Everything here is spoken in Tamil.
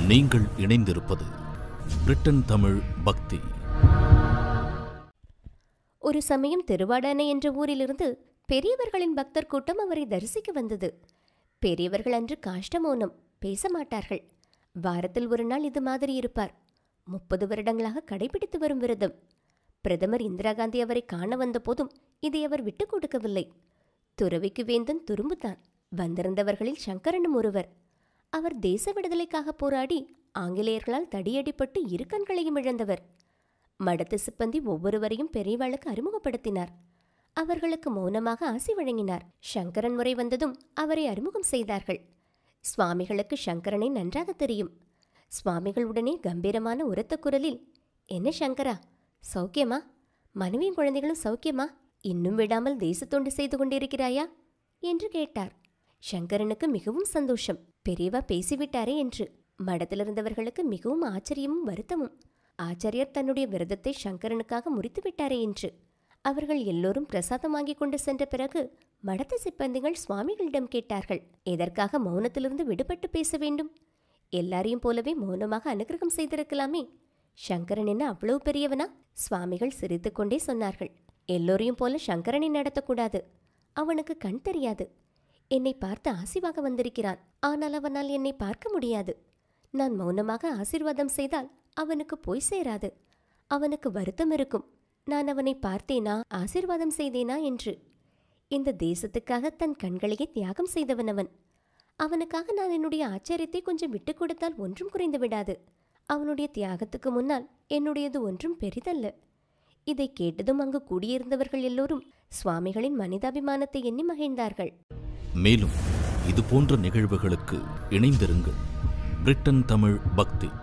நீங்கள் இணைந்திருப்பது பிரிட்டன் தமிழ் பக்தி ஒரு சமயம் திருவாடானை என்ற ஊரிலிருந்து பெரியவர்களின் பக்தர் கூட்டம் அவரை தரிசிக்க வந்தது பெரியவர்கள் அன்று காஷ்டமௌனம் பேச மாட்டார்கள் வாரத்தில் ஒரு நாள் இது மாதிரி இருப்பார் முப்பது வருடங்களாக கடைபிடித்து வரும் விரதம் பிரதமர் இந்திரா காந்தி அவரை காண வந்த போதும் இதை அவர் விட்டுக் கொடுக்கவில்லை துறவிக்கு வேந்தன் துரும்புதான் வந்திருந்தவர்களில் சங்கரனும் ஒருவர் அவர் தேச விடுதலைக்காக போராடி ஆங்கிலேயர்களால் தடியடிப்பட்டு இரு கண்களையும் இழந்தவர் மடத்து சிப்பந்தி ஒவ்வொருவரையும் பெரியவாளுக்கு அறிமுகப்படுத்தினார் அவர்களுக்கு மௌனமாக ஆசி வழங்கினார் சங்கரன் முறை வந்ததும் அவரை அறிமுகம் செய்தார்கள் சுவாமிகளுக்கு சங்கரனை நன்றாக தெரியும் சுவாமிகள் உடனே கம்பீரமான உரத்த குரலில் என்ன சங்கரா சௌக்கியமா மனைவியும் குழந்தைகளும் சௌக்கியமா இன்னும் விடாமல் தேசத்தொண்டு செய்து கொண்டிருக்கிறாயா என்று கேட்டார் சங்கரனுக்கு மிகவும் சந்தோஷம் பெரியவா பேசிவிட்டாரே என்று மடத்திலிருந்தவர்களுக்கு மிகவும் ஆச்சரியமும் வருத்தமும் ஆச்சாரியர் தன்னுடைய விரதத்தை சங்கரனுக்காக முறித்து விட்டாரே என்று அவர்கள் எல்லோரும் பிரசாதம் வாங்கி கொண்டு சென்ற பிறகு மடத்து சிப்பந்திகள் சுவாமிகளிடம் கேட்டார்கள் எதற்காக மௌனத்திலிருந்து விடுபட்டு பேச வேண்டும் எல்லாரையும் போலவே மௌனமாக அனுகிரகம் செய்திருக்கலாமே சங்கரன் என்ன அவ்வளவு பெரியவனா சுவாமிகள் சிரித்துக்கொண்டே சொன்னார்கள் எல்லோரையும் போல சங்கரனை நடத்தக்கூடாது அவனுக்கு கண் தெரியாது என்னை பார்த்து ஆசிவாக வந்திருக்கிறான் ஆனால் அவனால் என்னை பார்க்க முடியாது நான் மௌனமாக ஆசீர்வாதம் செய்தால் அவனுக்கு போய் சேராது அவனுக்கு வருத்தம் இருக்கும் நான் அவனை பார்த்தேனா ஆசீர்வாதம் செய்தேனா என்று இந்த தேசத்துக்காக தன் கண்களையே தியாகம் செய்தவன் அவன் அவனுக்காக நான் என்னுடைய ஆச்சரியத்தை கொஞ்சம் விட்டுக் கொடுத்தால் ஒன்றும் குறைந்து விடாது அவனுடைய தியாகத்துக்கு முன்னால் என்னுடையது ஒன்றும் பெரிதல்ல இதை கேட்டதும் அங்கு கூடியிருந்தவர்கள் எல்லோரும் சுவாமிகளின் மனிதாபிமானத்தை எண்ணி மகிழ்ந்தார்கள் மேலும் இது போன்ற நிகழ்வுகளுக்கு இணைந்திருங்கள் பிரிட்டன் தமிழ் பக்தி